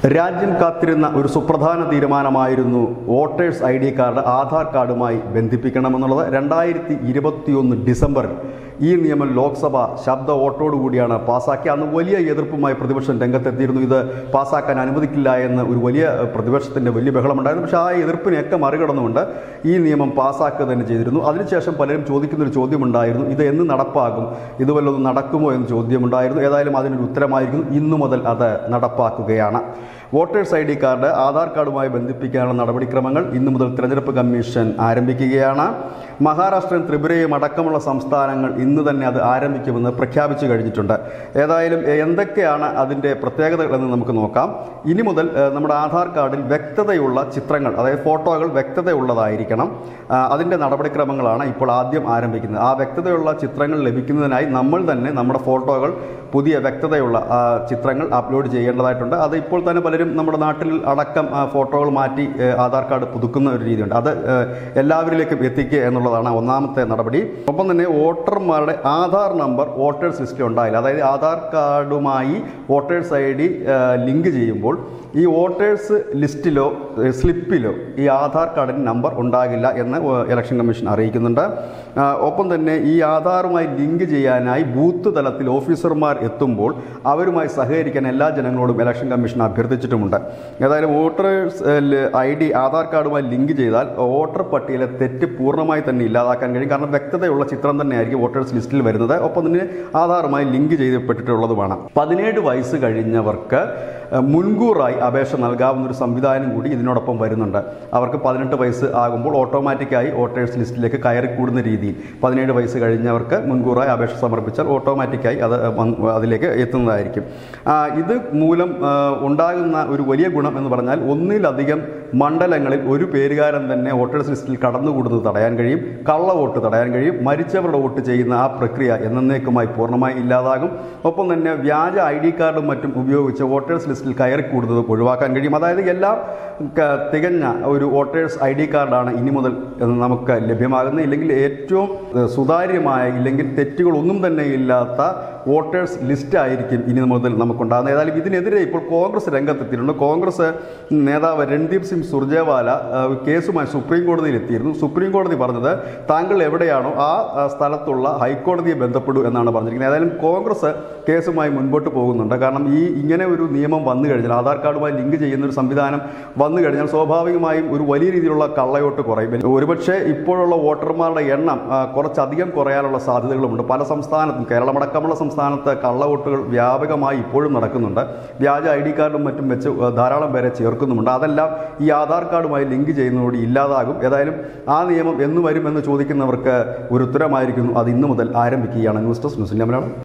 രാജ്യം കാത്തിരുന്ന ഒരു സുപ്രധാന തീരുമാനമായിരുന്നു voters I D card Aadhaar കാർഡുമായി ബന്ധിപ്പിക്കണമെന്നുള്ളത് രണ്ടായിരത്തി ഇരുപത്തിയൊന്ന് ഡിസംബറിൽ ഈ നിയമം ലോക്സഭ ശബ്ദ വോട്ടോടുകൂടിയാണ് പാസാക്കി അന്ന് വലിയ എതിർപ്പുമായി പ്രതിപക്ഷം രംഗത്തെത്തിയിരുന്നു ഇത് പാസാക്കാൻ അനുവദിക്കില്ല എന്ന് ഒരു വലിയ പ്രതിപക്ഷത്തിൻ്റെ വലിയ ബഹളമുണ്ടായിരുന്നു പക്ഷേ ആ എതിർപ്പിനെയൊക്കെ മറികടന്നുകൊണ്ട് ഈ നിയമം പാസാക്കുക തന്നെ ചെയ്തിരുന്നു അതിനുശേഷം പലരും ചോദിക്കുന്നൊരു ചോദ്യമുണ്ടായിരുന്നു ഇത് എന്ന് നടപ്പാകും ഇത് വല്ലതും നടക്കുമോ എന്ന് ചോദ്യമുണ്ടായിരുന്നു ഏതായാലും അതിനൊരു ഉത്തരമായിരിക്കുന്നു ഇന്നു മുതൽ അത് നടപ്പാക്കുകയാണ് voters I D card Aadhaar കാർഡുമായി ബന്ധിപ്പിക്കാനുള്ള നടപടിക്രമങ്ങൾ ഇന്നു മുതൽ തിരഞ്ഞെടുപ്പ് കമ്മീഷൻ ആരംഭിക്കുകയാണ് മഹാരാഷ്ട്രയും ത്രിപുരയും അടക്കമുള്ള സംസ്ഥാനങ്ങൾ ഇന്ന് തന്നെ അത് ആരംഭിക്കുമെന്ന് പ്രഖ്യാപിച്ചു കഴിഞ്ഞിട്ടുണ്ട് ഏതായാലും എ- എന്തൊക്കെയാണ് അതിൻ്റെ പ്രത്യേകതകളെന്ന് നമുക്ക് നോക്കാം ഇനി മുതൽ ഏഹ്, നമ്മുടെ ആധാർ കാർഡിൽ വ്യക്തതയുള്ള ചിത്രങ്ങൾ അതായത് ഫോട്ടോകൾ വ്യക്തതയുള്ളതായിരിക്കണം ആ, അതിൻ്റെ നടപടിക്രമങ്ങളാണ് ഇപ്പോൾ ആദ്യം ആരംഭിക്കുന്നത് ആ വ്യക്തതയുള്ള ചിത്രങ്ങൾ ലഭിക്കുന്നതിനായി നമ്മൾ തന്നെ നമ്മുടെ ഫോട്ടോകൾ പുതിയ വ്യക്തതയുള്ള ആ, ചിത്രങ്ങൾ അപ്ലോഡ് ചെയ്യേണ്ടതായിട്ടുണ്ട് അത് ഇപ്പോൾ തന്നെ പലരും നമ്മുടെ നാട്ടിൽ അടക്കം ആ, ഫോട്ടോകൾ മാറ്റി ഏ, ആധാർ കാർഡ് പുതുക്കുന്ന ഒരു രീതിയുണ്ട് അത് ഏ, എല്ലാവരിലേക്കും എത്തിക്കുക എന്നുള്ളതാണ് ഒന്നാമത്തെ നടപടി ഒപ്പം തന്നെ വോട്ടർമാരുടെ ആധാർ നമ്പർ വോട്ടേഴ്സ് ലിസ്റ്റിൽ ഉണ്ടായില്ല അതായത് ആധാർ കാർഡുമായി വോട്ടേഴ്സ് ഐ ഡി ലിങ്ക് ചെയ്യുമ്പോൾ ഈ വോട്ടേഴ്സ് ലിസ്റ്റിലോ ഏ, സ്ലിപ്പിലോ ഈ ആധാർ കാർഡിന് നമ്പർ ഉണ്ടാകില്ല എന്ന് ഏ, ഇലക്ഷൻ കമ്മീഷൻ അറിയിക്കുന്നുണ്ട് ആ, ഒപ്പം തന്നെ ഈ ആധാറുമായി ലിങ്ക് ചെയ്യാനായി ബൂത്ത് തലത്തിൽ ഓഫീസർമാർ എത്തുമ്പോൾ അവരുമായി സഹകരിക്കാൻ എല്ലാ ജനങ്ങളോടും ഇലക്ഷൻ കമ്മീഷൻ അഭ്യർത്ഥിച്ചിട്ടുമുണ്ട് ഏതായാലും വോട്ടേഴ്സ് ഐ ഡി ആധാർ കാർഡുമായി ലിങ്ക് ചെയ്താൽ വോട്ടർ പട്ടികയിലെ തെറ്റ് പൂർണ്ണമായി തന്നെ ഇല്ലാതാക്കാൻ കഴിയും കാരണം വ്യക്തതയുള്ള ചിത്രം തന്നെയായിരിക്കും വോട്ടേഴ്സ് ലിസ്റ്റിൽ വരുന്നത് ഒപ്പം തന്നെ ആധാറുമായി ലിങ്ക് ചെയ്യപ്പെട്ടിട്ടുള്ളതുമാണ് പതിനേഴ് വയസ്സ് കഴിഞ്ഞവർക്ക് ഏഹ്, മുൻകൂറായി അപേക്ഷ നൽകാവുന്ന ഒരു സംവിധാനം കൂടി ഇതിനോടൊപ്പം വരുന്നുണ്ട് അവർക്ക് പതിനെട്ട് വയസ്സ് ആകുമ്പോൾ ഓട്ടോമാറ്റിക്കായി വോട്ടേഴ്സ് ലിസ്റ്റിലേക്ക് കയറി കൂടുന്ന രീതിയിൽ പതിനേഴ് വയസ്സ് കഴിഞ്ഞവർക്ക് മുൻകൂറായി അപേക്ഷ സമർപ്പിച്ചാൽ ഓട്ടോമാറ്റിക്കായി അത് വന്ന് അതിലേക്ക് എത്തുന്നതായിരിക്കും ആ, ഇത് മൂലം ആ, ഉണ്ടാകുന്ന ഒരു വലിയ ഗുണം എന്ന് പറഞ്ഞാൽ ഒന്നിലധികം മണ്ഡലങ്ങളിൽ ഒരു പേരുകാരൻ തന്നെ വോട്ടേഴ്സ് ലിസ്റ്റിൽ കടന്നുകൂടുന്നത് തടയാൻ കഴിയും കള്ള വോട്ട് തടയാൻ കഴിയും മരിച്ചവരുടെ വോട്ട് ചെയ്യുന്ന ആ പ്രക്രിയ എന്നേക്കുമായി പൂർണ്ണമായി ഇല്ലാതാകും ഒപ്പം തന്നെ വ്യാജ ഐ ഡി കാർഡും മറ്റും ഉപയോഗിച്ച് വോട്ടേഴ്സ് ലിസ്റ്റിൽ കയറിക്കൂടുന്നത് ഒഴിവാക്കാൻ കഴിയും അതായത് എല്ലാം ക- തികഞ്ഞ ഒരു വോട്ടേഴ്സ് ഐ ഡി കാർഡാണ് ഇനി മുതൽ നമുക്ക് ലഭ്യമാകുന്നത് ഇല്ലെങ്കിൽ ഏറ്റവും ഏഹ്, സുതാര്യമായ ഇല്ലെങ്കിൽ തെറ്റുകളൊന്നും തന്നെ ഇല്ലാത്ത വോട്ടേഴ്സ് ലിസ്റ്റ് ആയിരിക്കും ഇനി മുതൽ നമുക്കുണ്ടാകുന്നത് ഏതായാലും ഇതിനെതിരെ ഇപ്പോൾ കോൺഗ്രസ് രംഗത്തെത്തിയിട്ടുണ്ട് കോൺഗ്രസ് നേതാവ് രൺദീപ് സിംഗ് സുർജേവാല ആ, കേസുമായി സുപ്രീം കോടതിയിൽ എത്തിയിരുന്നു സുപ്രീം കോടതി പറഞ്ഞത് താങ്കൾ എവിടെയാണോ ആ ആ, സ്ഥലത്തുള്ള ഹൈക്കോടതിയെ ബന്ധപ്പെടൂ എന്നാണ് പറഞ്ഞിരിക്കുന്നത് ഏതായാലും കോൺഗ്രസ് കേസുമായി മുൻപോട്ട് പോകുന്നുണ്ട് കാരണം ഈ ഇങ്ങനെ ഒരു നിയമം വന്നു കഴിഞ്ഞാൽ ആധാർ കാർഡുമായി ലിങ്ക് ചെയ്യുന്ന ഒരു സംവിധാനം വന്നു കഴിഞ്ഞാൽ സ്വാഭാവികമായും ഒരു വലിയ രീതിയിലുള്ള കള്ളയോട്ട് കുറയും ഒരുപക്ഷെ ഇപ്പോഴുള്ള വോട്ടർമാരുടെ എണ്ണം ആ, കുറച്ചധികം കുറയാനുള്ള സാധ്യതകളുമുണ്ട് പല സംസ്ഥാനത്തും കേരളമടക്കമുള്ള സംസ്ഥാനത്ത് കള്ളവോട്ടുകൾ വ്യാപകമായി ഇപ്പോഴും നടക്കുന്നുണ്ട് വ്യാജ ഐ ഡി കാർഡും മറ്റും വെച്ച് ആ, ധാരാളം പേരെ ചേർക്കുന്നുമുണ്ട് അതെല്ലാം ഈ ആധാർ കാർഡുമായി ലിങ്ക് ചെയ്യുന്നതോടെ ഇല്ലാതാകും ഏതായാലും ആ നിയമം എന്ന് വരുമെന്ന് ചോദിക്കുന്നവർക്ക് ഒരു ഉത്തരമായിരിക്കുന്നു അത് ഇന്നു മുതൽ ആരംഭിക്കുകയാണ് news desk news India Malayalam